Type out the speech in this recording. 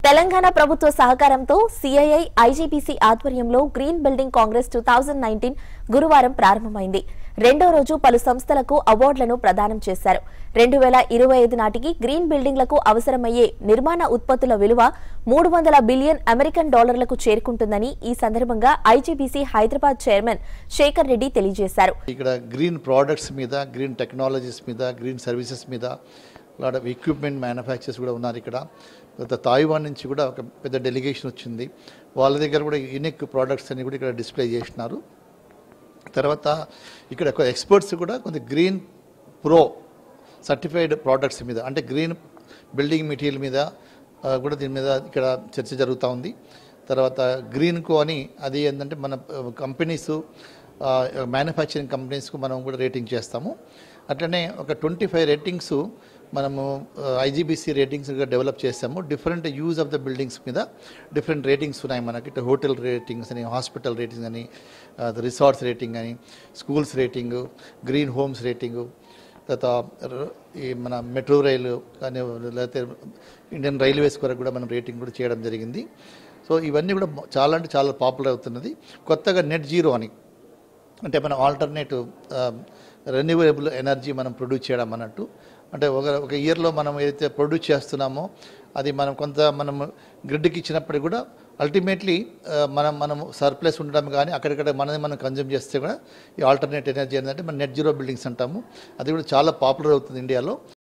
తెలంగాణ ప్రభుత్వ సహకారంతో CII IGBC ఆధ్వర్యంలో green building congress two thousand nineteen గురువారం ప్రారంభమైంది రెండో రోజు పలు సంస్థలకు అవార్డులను ప్రదానం చేశారు రెండు వేల ఇరవై ఐదు నాటికి గ్రీన్ బిల్డింగ్లకు అవసరమయ్యే నిర్మాణ ఉత్పత్తుల విలువ మూడు వందల బిలియన్ అమెరికన్ డాలర్లకు చేరుకుంటుందని ఈ సందర్భంగా ఐజీబీసీ హైదరాబాద్ చైర్మన్ శేఖర్ రెడ్డి తెలియజేశారు ఇక్కడ గ్రీన్ ప్రోడక్ట్స్ మీద గ్రీన్ టెక్నాలజీస్ మీద గ్రీన్ సర్వీసెస్ మీద లాట్ ఆఫ్ ఎక్విప్మెంట్ మ్యానుఫ్యాక్చర్స్ కూడా ఉన్నారు ఇక్కడ తర్వాత తాయివాన్ నుంచి కూడా ఒక పెద్ద డెలిగేషన్ వచ్చింది వాళ్ళ దగ్గర కూడా యూనిక్ ప్రోడక్ట్స్ అన్ని కూడా ఇక్కడ డిస్ప్లే చేసినారు తర్వాత ఇక్కడ ఎక్స్పర్ట్స్ కూడా కొంత గ్రీన్ ప్రో సర్టిఫైడ్ ప్రోడక్ట్స్ మీద అంటే గ్రీన్ బిల్డింగ్ మెటీరియల్ మీద ఆ, కూడా దీని మీద ఇక్కడ చర్చ జరుగుతూ ఉంది తర్వాత గ్రీన్ కో అని అది ఏంటంటే మన కంపెనీస్ మ్యానుఫ్యాక్చరింగ్ కంపెనీస్కు మనం కూడా రేటింగ్ చేస్తాము అట్లనే ఒక ట్వంటీ ఫైవ్ రేటింగ్స్ మనము ఐజీబీసీ రేటింగ్స్ డెవలప్ చేస్తాము different use of the buildings మీద డిఫరెంట్ రేటింగ్స్ ఉన్నాయి మనకి ఇటు హోటల్ రేటింగ్స్ అని హాస్పిటల్ రేటింగ్స్ అని రిసార్ట్స్ రేటింగ్ అని schools rating green homes rating తర్వాత ర- ఈ మన మెట్రో రైలు కానీ లేకపోతే ఇండియన్ రైల్వేస్ కొరకు కూడా మనం రేటింగ్ కూడా చేయడం జరిగింది సో ఇవన్నీ కూడా చాలా అంటే చాలా పాపులర్ అవుతున్నది కొత్తగా నెట్ జీరో అని అంటే మన ఆల్టర్నేటివ్ రెన్యూవబుల్ ఎనర్జీ మనం ప్రొడ్యూస్ చేయడం అన్నట్టు అంటే ఒక ఒక ఇయర్లో మనం ఏదైతే ప్రొడ్యూస్ చేస్తున్నామో అది మనం కొంత మనం గ్రిడ్కి ఇచ్చినప్పటికీ కూడా అల్టిమేట్లీ మనం మనం సర్ప్లస్ ఉండడం కానీ అక్కడిక్కడ మనది మనం కన్జ్యూమ్ చేస్తే కూడా ఈ ఆల్టర్నేట్ ఎనర్జీ ఏంటంటే మన నెట్ జీరో బిల్డింగ్స్ అంటాము అది కూడా చాలా పాపులర్ అవుతుంది ఇండియాలో